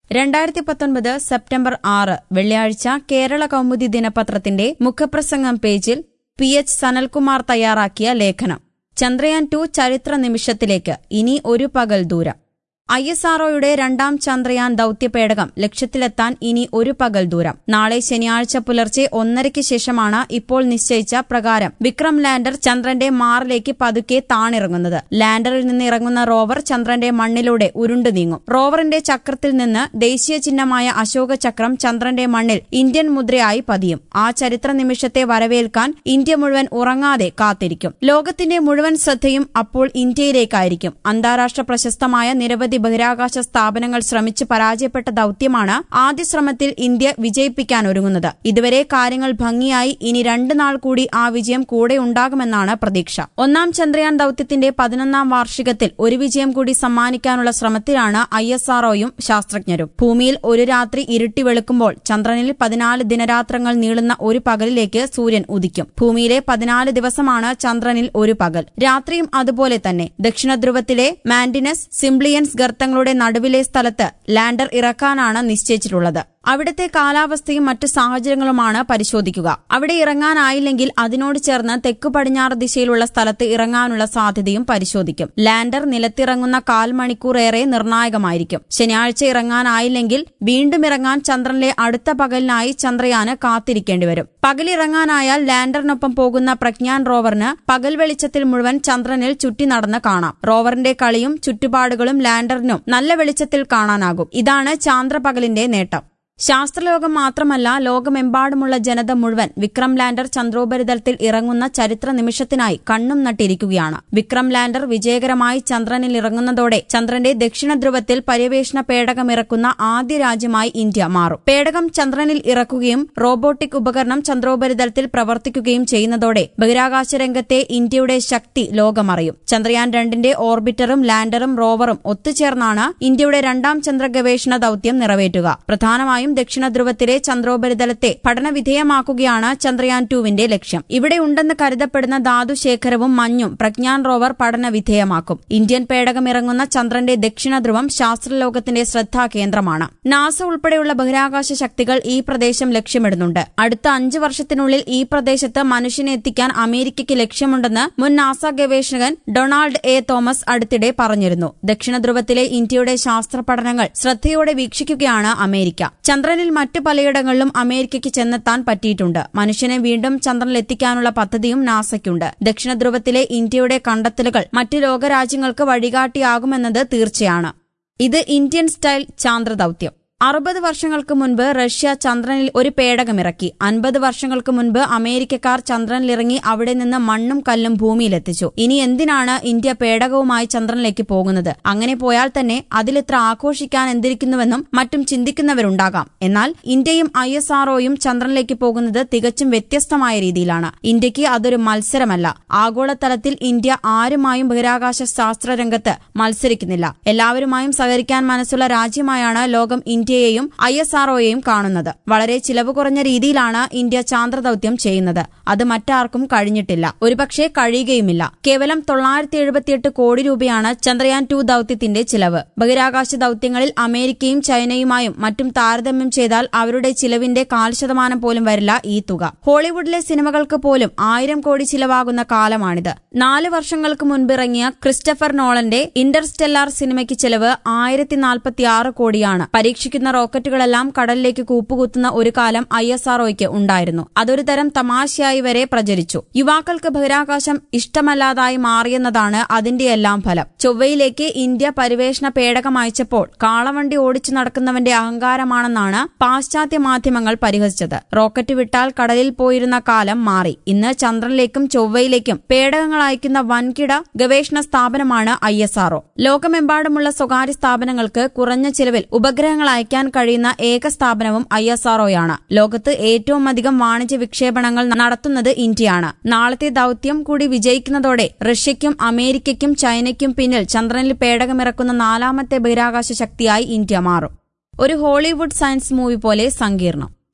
രണ്ടായിരത്തി പത്തൊൻപത് സെപ്റ്റംബർ ആറ് വെള്ളിയാഴ്ച കേരള കൗമുദി ദിനപത്രത്തിന്റെ മുഖപ്രസംഗം പേജിൽ പി എച്ച് സനൽകുമാർ തയ്യാറാക്കിയ ലേഖനം ചന്ദ്രയാൻ ടു ചരിത്ര നിമിഷത്തിലേക്ക് ഇനി ഒരു പകൽ ദൂരം ഐ എസ് ആർഒയുടെ രണ്ടാം ചന്ദ്രയാൻ ദൌത്യപേടകം ലക്ഷ്യത്തിലെത്താൻ ഇനി ഒരു പകൽ ദൂരം നാളെ ശനിയാഴ്ച പുലർച്ചെ ഒന്നരയ്ക്ക് ശേഷമാണ് ഇപ്പോൾ നിശ്ചയിച്ച പ്രകാരം വിക്രം ലാൻഡർ ചന്ദ്രന്റെ മാറിലേക്ക് പതുക്കെ താണിറങ്ങുന്നത് ലാൻഡറിൽ നിന്ന് ഇറങ്ങുന്ന റോവർ ചന്ദ്രന്റെ മണ്ണിലൂടെ ഉരുണ്ടു നീങ്ങും റോവറിന്റെ ചക്രത്തിൽ നിന്ന് ദേശീയ ചിഹ്നമായ അശോക ചക്രം ചന്ദ്രന്റെ മണ്ണിൽ ഇന്ത്യൻ മുദ്രയായി പതിയും ആ ചരിത്ര നിമിഷത്തെ വരവേൽക്കാൻ ഇന്ത്യ മുഴുവൻ ഉറങ്ങാതെ കാത്തിരിക്കും ലോകത്തിന്റെ മുഴുവൻ ശ്രദ്ധയും അപ്പോൾ ഇന്ത്യയിലേക്കായിരിക്കും അന്താരാഷ്ട്ര പ്രശസ്തമായ നിരവധി ബഹിരാകാശ സ്ഥാപനങ്ങൾ ശ്രമിച്ച് പരാജയപ്പെട്ട ദൌത്യമാണ് ആദ്യ ശ്രമത്തിൽ ഇന്ത്യ വിജയിപ്പിക്കാൻ ഒരുങ്ങുന്നത് ഇതുവരെ കാര്യങ്ങൾ ഭംഗിയായി ഇനി രണ്ട് നാൾ കൂടി ആ വിജയം കൂടെ ഉണ്ടാകുമെന്നാണ് പ്രതീക്ഷ ഒന്നാം ചന്ദ്രയാൻ ദൌത്യത്തിന്റെ പതിനൊന്നാം വാർഷികത്തിൽ ഒരു വിജയം കൂടി സമ്മാനിക്കാനുള്ള ശ്രമത്തിലാണ് ഐ എസ് ആർഒയും ശാസ്ത്രജ്ഞരും ഭൂമിയിൽ ഒരു രാത്രി ഇരുട്ടി വെളുക്കുമ്പോൾ ചന്ദ്രനിൽ പതിനാല് ദിനരാത്രങ്ങൾ നീളുന്ന ഒരു പകലിലേക്ക് സൂര്യൻ ഉദിക്കും ഭൂമിയിലെ പതിനാല് ദിവസമാണ് ചന്ദ്രനിൽ ഒരു പകൽ രാത്രിയും അതുപോലെ തന്നെ ദക്ഷിണധ്രുവത്തിലെ മാൻഡിനസ് സിംപ്ലിയൻസ് ഗർത്തങ്ങളുടെ നടുവിലെ സ്ഥലത്ത് ലാൻഡർ ഇറക്കാനാണ് നിശ്ചയിച്ചിട്ടുള്ളത് അവിടുത്തെ കാലാവസ്ഥയും മറ്റു സാഹചര്യങ്ങളുമാണ് പരിശോധിക്കുക അവിടെ ഇറങ്ങാനായില്ലെങ്കിൽ അതിനോട് ചേർന്ന് തെക്കു പടിഞ്ഞാറ് ദിശയിലുള്ള സ്ഥലത്ത് ഇറങ്ങാനുള്ള സാധ്യതയും പരിശോധിക്കും ലാൻഡർ നിലത്തിറങ്ങുന്ന കാൽ മണിക്കൂർ ഏറെ നിർണായകമായിരിക്കും ശനിയാഴ്ച ഇറങ്ങാനായില്ലെങ്കിൽ വീണ്ടും ഇറങ്ങാൻ ചന്ദ്രനിലെ അടുത്ത പകലിനായി ചന്ദ്രയാന് കാത്തിരിക്കേണ്ടി വരും പകലിറങ്ങാനായാൽ ലാൻഡറിനൊപ്പം പോകുന്ന പ്രജ്ഞാൻ റോവറിന് പകൽ വെളിച്ചത്തിൽ മുഴുവൻ ചന്ദ്രനിൽ ചുറ്റി നടന്ന് കാണാം റോവറിന്റെ കളിയും ചുറ്റുപാടുകളും ലാൻഡറിനും നല്ല വെളിച്ചത്തിൽ കാണാനാകും ഇതാണ് ചാന്ദ്രപകലിന്റെ നേട്ടം ശാസ്ത്രലോകം മാത്രമല്ല ലോകമെമ്പാടുമുള്ള ജനത മുഴുവൻ വിക്രം ലാൻഡർ ചന്ദ്രോപരിതലത്തിൽ ഇറങ്ങുന്ന ചരിത്ര നിമിഷത്തിനായി കണ്ണും നട്ടിരിക്കുകയാണ് വിക്രം ലാൻഡർ വിജയകരമായി ചന്ദ്രനിൽ ഇറങ്ങുന്നതോടെ ചന്ദ്രന്റെ ദക്ഷിണ ധ്രുവത്തിൽ പര്യവേഷണ പേടകം ഇറക്കുന്ന ആദ്യ രാജ്യമായി ഇന്ത്യ മാറും പേടകം ചന്ദ്രനിൽ ഇറക്കുകയും റോബോട്ടിക് ഉപകരണം ചന്ദ്രോപരിതലത്തിൽ പ്രവർത്തിക്കുകയും ചെയ്യുന്നതോടെ ബഹിരാകാശ രംഗത്തെ ഇന്ത്യയുടെ ശക്തി ലോകമറിയും ചന്ദ്രയാൻ രണ്ടിന്റെ ഓർബിറ്ററും ലാൻഡറും റോവറും ഒത്തുചേർന്നാണ് ഇന്ത്യയുടെ രണ്ടാം ചന്ദ്ര ഗവേഷണ ദൌത്യം നിറവേറ്റുക പ്രധാനമായും ദക്ഷിണ ധ്രുവത്തിലെ ചന്ദ്രോപരിതലത്തെ പഠനവിധേയമാക്കുകയാണ് ചന്ദ്രയാൻ ടുവിന്റെ ലക്ഷ്യം ഇവിടെ ഉണ്ടെന്ന് കരുതപ്പെടുന്ന ധാതുശേഖരവും മഞ്ഞും പ്രജ്ഞാൻ റോവർ പഠനവിധേയമാക്കും ഇന്ത്യൻ പേടകം ഇറങ്ങുന്ന ചന്ദ്രന്റെ ദക്ഷിണ ധ്രുവം ശാസ്ത്രലോകത്തിന്റെ ശ്രദ്ധാകേന്ദ്രമാണ് നാസ ഉൾപ്പെടെയുള്ള ബഹിരാകാശ ശക്തികൾ ഈ പ്രദേശം ലക്ഷ്യമിടുന്നുണ്ട് അടുത്ത അഞ്ച് വർഷത്തിനുള്ളിൽ ഈ പ്രദേശത്ത് മനുഷ്യനെ എത്തിക്കാൻ അമേരിക്കയ്ക്ക് ലക്ഷ്യമുണ്ടെന്ന് മുൻ നാസ ഗവേഷകൻ ഡൊണാൾഡ് എ തോമസ് അടുത്തിടെ പറഞ്ഞിരുന്നു ദക്ഷിണ ധ്രുവത്തിലെ ഇന്ത്യയുടെ ശാസ്ത്ര പഠനങ്ങൾ ശ്രദ്ധയോടെ വീക്ഷിക്കുകയാണ് അമേരിക്ക ചന്ദ്രനിൽ മറ്റ് പലയിടങ്ങളിലും അമേരിക്കയ്ക്ക് ചെന്നെത്താൻ പറ്റിയിട്ടുണ്ട് മനുഷ്യനെ വീണ്ടും ചന്ദ്രനിൽ എത്തിക്കാനുള്ള പദ്ധതിയും നാസയ്ക്കുണ്ട് ദക്ഷിണ ധ്രുവത്തിലെ ഇന്ത്യയുടെ കണ്ടെത്തലുകൾ മറ്റ് ലോകരാജ്യങ്ങൾക്ക് വഴികാട്ടിയാകുമെന്നത് തീർച്ചയാണ് ഇത് ഇന്ത്യൻ സ്റ്റൈൽ ചാന്ദ്രദൌത്യം അറുപത് വർഷങ്ങൾക്ക് മുൻപ് റഷ്യ ചന്ദ്രനിൽ ഒരു പേടകമിറക്കി അൻപത് വർഷങ്ങൾക്ക് മുൻപ് അമേരിക്കക്കാർ ചന്ദ്രനിലിറങ്ങി അവിടെ നിന്ന് മണ്ണും കല്ലും ഭൂമിയിലെത്തിച്ചു ഇനി എന്തിനാണ് ഇന്ത്യ പേടകവുമായി ചന്ദ്രനിലേക്ക് പോകുന്നത് അങ്ങനെ പോയാൽ തന്നെ അതിലിത്ര ആഘോഷിക്കാൻ എന്തിരിക്കുന്നുവെന്നും മറ്റും ചിന്തിക്കുന്നവരുണ്ടാകാം എന്നാൽ ഇന്ത്യയും ഐ എസ് ആർഒയും ചന്ദ്രനിലേക്ക് പോകുന്നത് തികച്ചും വ്യത്യസ്തമായ രീതിയിലാണ് ഇന്ത്യക്ക് അതൊരു മത്സരമല്ല ആഗോളതലത്തിൽ ഇന്ത്യ ആരുമായും ബഹിരാകാശ ശാസ്ത്ര രംഗത്ത് മത്സരിക്കുന്നില്ല എല്ലാവരുമായും സഹകരിക്കാൻ മനസ്സുള്ള രാജ്യമായാണ് ലോകം ഇന്ത്യയെയും ഐ എസ് ആർഒയെയും കാണുന്നത് വളരെ ചിലവ് കുറഞ്ഞ രീതിയിലാണ് ഇന്ത്യ ചാന്ദ്രദൌത്യം ചെയ്യുന്നത് അത് മറ്റാർക്കും കഴിഞ്ഞിട്ടില്ല ഒരുപക്ഷെ കഴിയുകയുമില്ല കേവലം തൊള്ളായിരത്തി എഴുപത്തിയെട്ട് കോടി രൂപയാണ് ചന്ദ്രയാൻ ടു ദൌത്യത്തിന്റെ ചിലവ് ബഹിരാകാശ ദൌത്യങ്ങളിൽ അമേരിക്കയും ചൈനയുമായും മറ്റും താരതമ്യം ചെയ്താൽ അവരുടെ ചിലവിന്റെ കാൽ ശതമാനം പോലും വരില്ല ഈ തുക ഹോളിവുഡിലെ സിനിമകൾക്ക് പോലും ആയിരം കോടി ചിലവാകുന്ന കാലമാണിത് നാല് വർഷങ്ങൾക്ക് മുൻപ് ഇറങ്ങിയ ക്രിസ്റ്റഫർ നോളന്റെ ഇന്റർസ്റ്റെല്ലാർ സിനിമയ്ക്ക് ചിലവ് ആയിരത്തി നാൽപ്പത്തിയാറ് കോടിയാണ് പരീക്ഷിക്കുന്ന റോക്കറ്റുകളെല്ലാം കടലിലേക്ക് കൂപ്പുകുത്തുന്ന ഒരു കാലം ഐ എസ് ആർഒയ്ക്ക് ഉണ്ടായിരുന്നു അതൊരു തരം തമാശയായി വരെ പ്രചരിച്ചു യുവാക്കൾക്ക് ബഹിരാകാശം ഇഷ്ടമല്ലാതായി മാറിയെന്നതാണ് അതിന്റെയെല്ലാം ഫലം ചൊവ്വയിലേക്ക് ഇന്ത്യ പരിവേഷണ പേടകം അയച്ചപ്പോൾ കാളവണ്ടി ഓടിച്ചു നടക്കുന്നവന്റെ അഹങ്കാരമാണെന്നാണ് പാശ്ചാത്യ മാധ്യമങ്ങൾ പരിഹസിച്ചത് റോക്കറ്റ് വിട്ടാൽ കടലിൽ പോയിരുന്ന കാലം മാറി ഇന്ന് ചന്ദ്രനിലേക്കും ചൊവ്വയിലേക്കും പേടകങ്ങൾ അയക്കുന്ന വൻകിട ഗവേഷണ സ്ഥാപനമാണ് ഐ എസ് ആർഒ ലോകമെമ്പാടുമുള്ള സ്വകാര്യ സ്ഥാപനങ്ങൾക്ക് കുറഞ്ഞ ചിലവിൽ ഉപഗ്രഹങ്ങൾ അയക്കാൻ കഴിയുന്ന ഏക സ്ഥാപനവും ഐ എസ് ആർഒയാണ് ലോകത്ത് ഏറ്റവും അധികം വാണിജ്യ വിക്ഷേപണങ്ങൾ നടത്തുന്നത് ഇന്ത്യയാണ് നാളത്തെ ദൌത്യം കൂടി വിജയിക്കുന്നതോടെ റഷ്യയ്ക്കും അമേരിക്കയ്ക്കും ചൈനയ്ക്കും പിന്നിൽ ചന്ദ്രനിൽ പേടകമിറക്കുന്ന നാലാമത്തെ ബഹിരാകാശ ശക്തിയായി ഇന്ത്യ മാറും ഒരു ഹോളിവുഡ് സയൻസ് മൂവി പോലെ സങ്കീർണം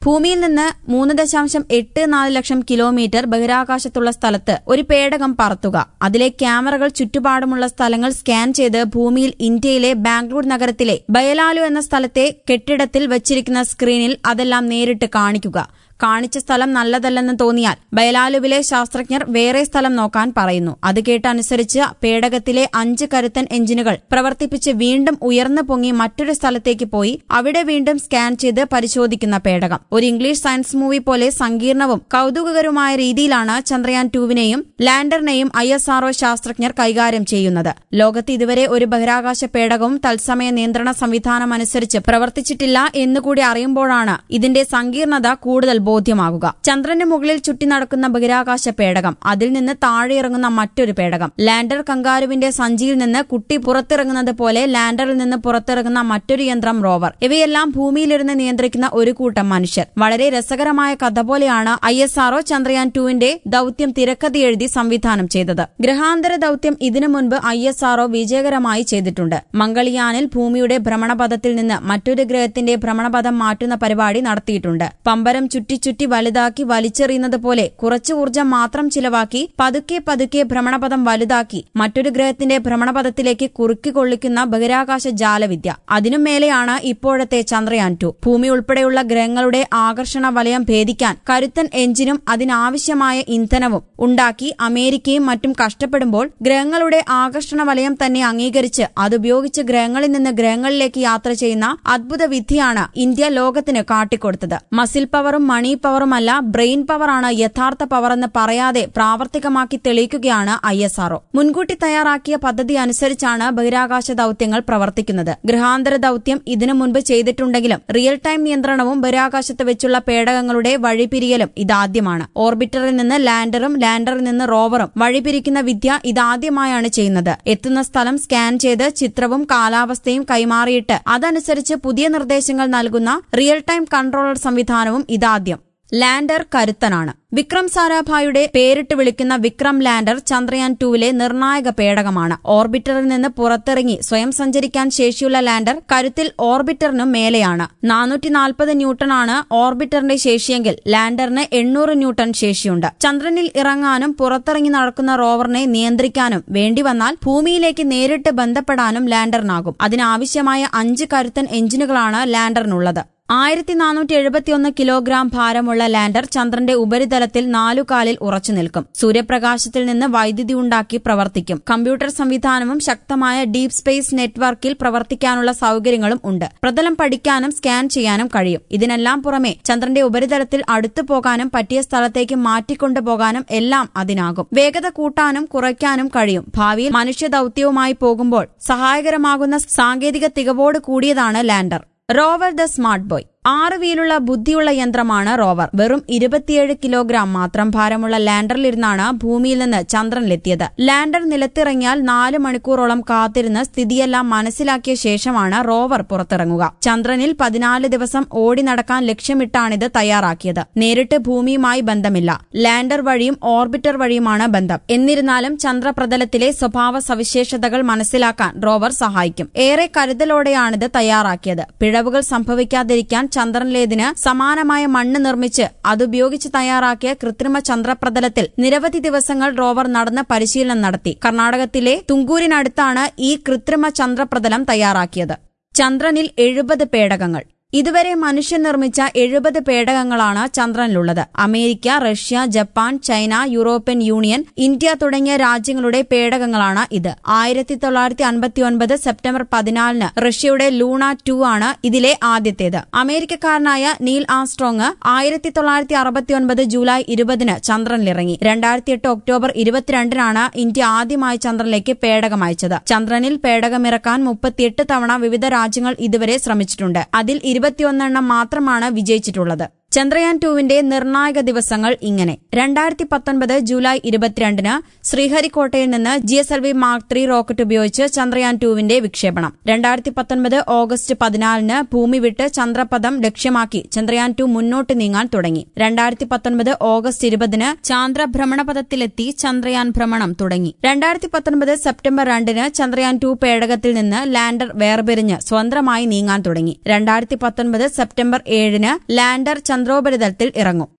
ഭൂമിയിൽ നിന്ന് മൂന്ന് ദശാംശം എട്ട് നാല് ലക്ഷം കിലോമീറ്റർ ബഹിരാകാശത്തുള്ള സ്ഥലത്ത് ഒരു പേടകം പറത്തുക അതിലെ ക്യാമറകൾ ചുറ്റുപാടുമുള്ള സ്ഥലങ്ങൾ സ്കാൻ ചെയ്ത് ഭൂമിയിൽ ഇന്ത്യയിലെ ബാംഗ്ലൂർ നഗരത്തിലെ ബയലാലു എന്ന സ്ഥലത്തെ കെട്ടിടത്തിൽ വച്ചിരിക്കുന്ന സ്ക്രീനിൽ അതെല്ലാം നേരിട്ട് കാണിക്കുക കാണിച്ച സ്ഥലം നല്ലതല്ലെന്ന് തോന്നിയാൽ ബയലാലുവിലെ ശാസ്ത്രജ്ഞർ വേറെ സ്ഥലം നോക്കാൻ പറയുന്നു അത് കേട്ടനുസരിച്ച് പേടകത്തിലെ അഞ്ച് കരുത്തൻ എഞ്ചിനുകൾ പ്രവർത്തിപ്പിച്ച് വീണ്ടും ഉയർന്നു പൊങ്ങി മറ്റൊരു സ്ഥലത്തേക്ക് പോയി അവിടെ വീണ്ടും സ്കാൻ ചെയ്ത് പരിശോധിക്കുന്ന പേടകം ഒരു ഇംഗ്ലീഷ് സയൻസ് മൂവി പോലെ സങ്കീർണവും കൌതുകകരവുമായ രീതിയിലാണ് ചന്ദ്രയാൻ ടൂവിനെയും ലാൻഡറിനെയും ഐ എസ് ആർഒ ശാസ്ത്രജ്ഞർ കൈകാര്യം ചെയ്യുന്നത് ലോകത്ത് ഇതുവരെ ഒരു ബഹിരാകാശ പേടകവും തത്സമയ നിയന്ത്രണ സംവിധാനം അനുസരിച്ച് പ്രവർത്തിച്ചിട്ടില്ല എന്നുകൂടി അറിയുമ്പോഴാണ് ഇതിന്റെ സങ്കീർണത കൂടുതൽ ബോധ്യമാകുക ചന്ദ്രന് മുകളിൽ ചുറ്റി നടക്കുന്ന ബഹിരാകാശ പേടകം അതിൽ നിന്ന് താഴെ ഇറങ്ങുന്ന മറ്റൊരു പേടകം ലാൻഡർ കങ്കാരുവിന്റെ സഞ്ചിയിൽ നിന്ന് കുട്ടി പുറത്തിറങ്ങുന്നത് പോലെ ലാൻഡറിൽ നിന്ന് പുറത്തിറങ്ങുന്ന മറ്റൊരു യന്ത്രം റോവർ ഇവയെല്ലാം ഭൂമിയിലിരുന്ന് നിയന്ത്രിക്കുന്ന ഒരു കൂട്ടം മനുഷ്യർ വളരെ രസകരമായ കഥ പോലെയാണ് ഐ എസ് ആർഒ ചന്ദ്രയാൻ ടുവിന്റെ ദൌത്യം തിരക്കഥ എഴുതി സംവിധാനം ചെയ്തത് ഗ്രഹാന്തര ദൌത്യം ഇതിനു മുൻപ് ഐ എസ് ആർഒ വിജയകരമായി ചെയ്തിട്ടുണ്ട് മംഗളിയാനിൽ ഭൂമിയുടെ ഭ്രമണപഥത്തിൽ നിന്ന് മറ്റൊരു ഗ്രഹത്തിന്റെ ഭ്രമണപഥം മാറ്റുന്ന പരിപാടി നടത്തിയിട്ടുണ്ട് പമ്പരം ചുറ്റി ചുറ്റി വലുതാക്കി വലിച്ചെറിയുന്നത് പോലെ കുറച്ച് ഊർജ്ജം മാത്രം ചിലവാക്കി പതുക്കെ പതുക്കെ ഭ്രമണപഥം വലുതാക്കി മറ്റൊരു ഗ്രഹത്തിന്റെ ഭ്രമണപഥത്തിലേക്ക് കുറുക്കി കൊള്ളിക്കുന്ന ബഹിരാകാശ ജാലവിദ്യ അതിനും മേലെയാണ് ഇപ്പോഴത്തെ ചന്ദ്രയാൻ ടു ഭൂമി ഉൾപ്പെടെയുള്ള ഗ്രഹങ്ങളുടെ ആകർഷണ വലയം ഭേദിക്കാൻ കരുത്തൻ എഞ്ചിനും അതിനാവശ്യമായ ഇന്ധനവും ഉണ്ടാക്കി അമേരിക്കയും മറ്റും കഷ്ടപ്പെടുമ്പോൾ ഗ്രഹങ്ങളുടെ ആകർഷണ വലയം തന്നെ അംഗീകരിച്ച് അതുപയോഗിച്ച് ഗ്രഹങ്ങളിൽ നിന്ന് ഗ്രഹങ്ങളിലേക്ക് യാത്ര ചെയ്യുന്ന അദ്ഭുത വിദ്യയാണ് ഇന്ത്യ ലോകത്തിന് കാട്ടിക്കൊടുത്തത് മസിൽ പവറും മണി പവറുമല്ല ബ്രെയിൻ പവറാണ് യഥാർത്ഥ പവറെന്ന് പറയാതെ പ്രാവർത്തികമാക്കി തെളിയിക്കുകയാണ് ഐ എസ് ആർഒ മുൻകൂട്ടി തയ്യാറാക്കിയ പദ്ധതി അനുസരിച്ചാണ് ബഹിരാകാശ ദൌത്യങ്ങൾ പ്രവർത്തിക്കുന്നത് ഗൃഹാന്തര ദൌത്യം ഇതിനു മുൻപ് ചെയ്തിട്ടുണ്ടെങ്കിലും റിയൽ ടൈം നിയന്ത്രണവും ബഹിരാകാശത്ത് വെച്ചുള്ള പേടകങ്ങളുടെ വഴിപിരിയലും ഇതാദ്യമാണ് ഓർബിറ്ററിൽ നിന്ന് ലാൻഡറും ലാൻഡറിൽ നിന്ന് റോവറും വഴിപിരിക്കുന്ന വിദ്യ ഇതാദ്യമായാണ് ചെയ്യുന്നത് എത്തുന്ന സ്ഥലം സ്കാൻ ചെയ്ത് ചിത്രവും കാലാവസ്ഥയും കൈമാറിയിട്ട് അതനുസരിച്ച് പുതിയ നിർദ്ദേശങ്ങൾ നൽകുന്ന റിയൽ ടൈം കൺട്രോളർ സംവിധാനവും ഇതാദ്യം ലാൻഡർ കരുത്തനാണ് വിക്രം സാരാഭായുടെ പേരിട്ട് വിളിക്കുന്ന വിക്രം ലാൻഡർ ചന്ദ്രയാൻ ടൂവിലെ നിർണായക പേടകമാണ് ഓർബിറ്ററിൽ നിന്ന് പുറത്തിറങ്ങി സ്വയം സഞ്ചരിക്കാൻ ശേഷിയുള്ള ലാൻഡർ കരുത്തിൽ ഓർബിറ്ററിനും മേലെയാണ് നാനൂറ്റി നാൽപ്പത് ന്യൂട്ടണാണ് ഓർബിറ്ററിന്റെ ശേഷിയെങ്കിൽ ലാൻഡറിന് എണ്ണൂറ് ന്യൂട്ടൺ ശേഷിയുണ്ട് ചന്ദ്രനിൽ ഇറങ്ങാനും പുറത്തിറങ്ങി നടക്കുന്ന റോവറിനെ നിയന്ത്രിക്കാനും വേണ്ടിവന്നാൽ ഭൂമിയിലേക്ക് നേരിട്ട് ബന്ധപ്പെടാനും ലാൻഡറിനാകും അതിനാവശ്യമായ അഞ്ച് കരുത്തൻ എഞ്ചിനുകളാണ് ലാൻഡറിനുള്ളത് ആയിരത്തി നാനൂറ്റി എഴുപത്തിയൊന്ന് കിലോഗ്രാം ഭാരമുള്ള ലാൻഡർ ചന്ദ്രന്റെ ഉപരിതലത്തിൽ നാലുകാലിൽ ഉറച്ചു നിൽക്കും സൂര്യപ്രകാശത്തിൽ നിന്ന് വൈദ്യുതി ഉണ്ടാക്കി പ്രവർത്തിക്കും കമ്പ്യൂട്ടർ സംവിധാനവും ശക്തമായ ഡീപ് സ്പേസ് നെറ്റ്വർക്കിൽ പ്രവർത്തിക്കാനുള്ള സൌകര്യങ്ങളും ഉണ്ട് പ്രതലം പഠിക്കാനും സ്കാൻ ചെയ്യാനും കഴിയും ഇതിനെല്ലാം പുറമെ ചന്ദ്രന്റെ ഉപരിതലത്തിൽ അടുത്തു പോകാനും പറ്റിയ സ്ഥലത്തേക്ക് മാറ്റിക്കൊണ്ടുപോകാനും എല്ലാം അതിനാകും വേഗത കൂട്ടാനും കുറയ്ക്കാനും കഴിയും ഭാവിയിൽ മനുഷ്യ ദൌത്യവുമായി പോകുമ്പോൾ സഹായകരമാകുന്ന സാങ്കേതിക തികവോട് കൂടിയതാണ് lander rover the smart boy ആറ് വീലുള്ള ബുദ്ധിയുള്ള യന്ത്രമാണ് റോവർ വെറും ഇരുപത്തിയേഴ് കിലോഗ്രാം മാത്രം ഭാരമുള്ള ലാൻഡറിലിരുന്നാണ് ഭൂമിയിൽ നിന്ന് ചന്ദ്രനിലെത്തിയത് ലാൻഡർ നിലത്തിറങ്ങിയാൽ നാല് മണിക്കൂറോളം കാത്തിരുന്ന് സ്ഥിതിയെല്ലാം മനസ്സിലാക്കിയ ശേഷമാണ് റോവർ പുറത്തിറങ്ങുക ചന്ദ്രനിൽ പതിനാല് ദിവസം ഓടി നടക്കാൻ ലക്ഷ്യമിട്ടാണിത് തയ്യാറാക്കിയത് നേരിട്ട് ഭൂമിയുമായി ബന്ധമില്ല ലാൻഡർ വഴിയും ഓർബിറ്റർ വഴിയുമാണ് ബന്ധം എന്നിരുന്നാലും ചന്ദ്രപ്രതലത്തിലെ സ്വഭാവ സവിശേഷതകൾ മനസ്സിലാക്കാൻ റോവർ സഹായിക്കും ഏറെ കരുതലോടെയാണിത് തയ്യാറാക്കിയത് പിഴവുകൾ സംഭവിക്കാതിരിക്കാൻ ചന്ദ്രനിലേതിന് സമാനമായ മണ്ണ് നിർമ്മിച്ച് അതുപയോഗിച്ച് തയ്യാറാക്കിയ കൃത്രിമ ചന്ദ്രപ്രതലത്തിൽ നിരവധി ദിവസങ്ങൾ റോവർ നടന്ന് പരിശീലനം നടത്തി കർണാടകത്തിലെ തുങ്കൂരിനടുത്താണ് ഈ കൃത്രിമ ചന്ദ്രപ്രതലം തയ്യാറാക്കിയത് ചന്ദ്രനിൽ എഴുപത് പേടകങ്ങൾ ഇതുവരെ മനുഷ്യൻ നിർമ്മിച്ച എഴുപത് പേടകങ്ങളാണ് ചന്ദ്രനിലുള്ളത് America Russia Japan China European Union India തുടങ്ങിയ രാജ്യങ്ങളുടെ പേടകങ്ങളാണ് ഇത് ആയിരത്തി തൊള്ളായിരത്തി അൻപത്തിയൊൻപത് സെപ്റ്റംബർ പതിനാലിന് റഷ്യയുടെ ലൂണ ടു ആണ് ഇതിലെ ആദ്യത്തേത് അമേരിക്കക്കാരനായ നീൽ ആംസ്ട്രോങ് ആയിരത്തി തൊള്ളായിരത്തി അറുപത്തിയൊൻപത് ജൂലൈ ഇരുപതിന് ചന്ദ്രനിലിറങ്ങി രണ്ടായിരത്തി എട്ട് ഒക്ടോബർ ഇരുപത്തിരണ്ടിനാണ് ഇന്ത്യ ആദ്യമായി ചന്ദ്രനിലേക്ക് പേടകം അയച്ചത് ചന്ദ്രനിൽ പേടകമിറക്കാൻ മുപ്പത്തിയെട്ട് തവണ വിവിധ രാജ്യങ്ങൾ ഇതുവരെ ശ്രമിച്ചിട്ടുണ്ട് അതിൽ ഇരുപത്തിയൊന്നെണ്ണം മാത്രമാണ് വിജയിച്ചിട്ടുള്ളത് ചന്ദ്രയാൻ ടുവിന്റെ നിർണായക ദിവസങ്ങൾ ഇങ്ങനെ രണ്ടായിരത്തി പത്തൊൻപത് ജൂലൈ ഇരുപത്തിരണ്ടിന് ശ്രീഹരിക്കോട്ടയിൽ നിന്ന് G S L V mark three rocket ഉപയോഗിച്ച് ചന്ദ്രയാൻ ടുവിന്റെ വിക്ഷേപണം രണ്ടായിരത്തി പത്തൊൻപത് ഓഗസ്റ്റ് പതിനാലിന് ഭൂമി വിട്ട് ചന്ദ്രപഥം ലക്ഷ്യമാക്കി ചന്ദ്രയാൻ ടു മുന്നോട്ട് നീങ്ങാൻ തുടങ്ങി രണ്ടായിരത്തി പത്തൊൻപത് ഓഗസ്റ്റ് ഇരുപതിന് ചാന്ദ്ര ഭ്രമണപഥത്തിലെത്തി ചന്ദ്രയാൻ ഭ്രമണം തുടങ്ങി രണ്ടായിരത്തി പത്തൊൻപത് സെപ്റ്റംബർ രണ്ടിന് ചന്ദ്രയാൻ ടു പേടകത്തിൽ നിന്ന് ലാൻഡർ വേർപിരിഞ്ഞ് സ്വതന്ത്രമായി നീങ്ങാൻ തുടങ്ങി രണ്ടായിരത്തി പത്തൊൻപത് സെപ്റ്റംബർ ഏഴിന് ലാൻഡർ ചന്ദ്ര ചന്ദ്രോപരിതലത്തിൽ ഇറങ്ങും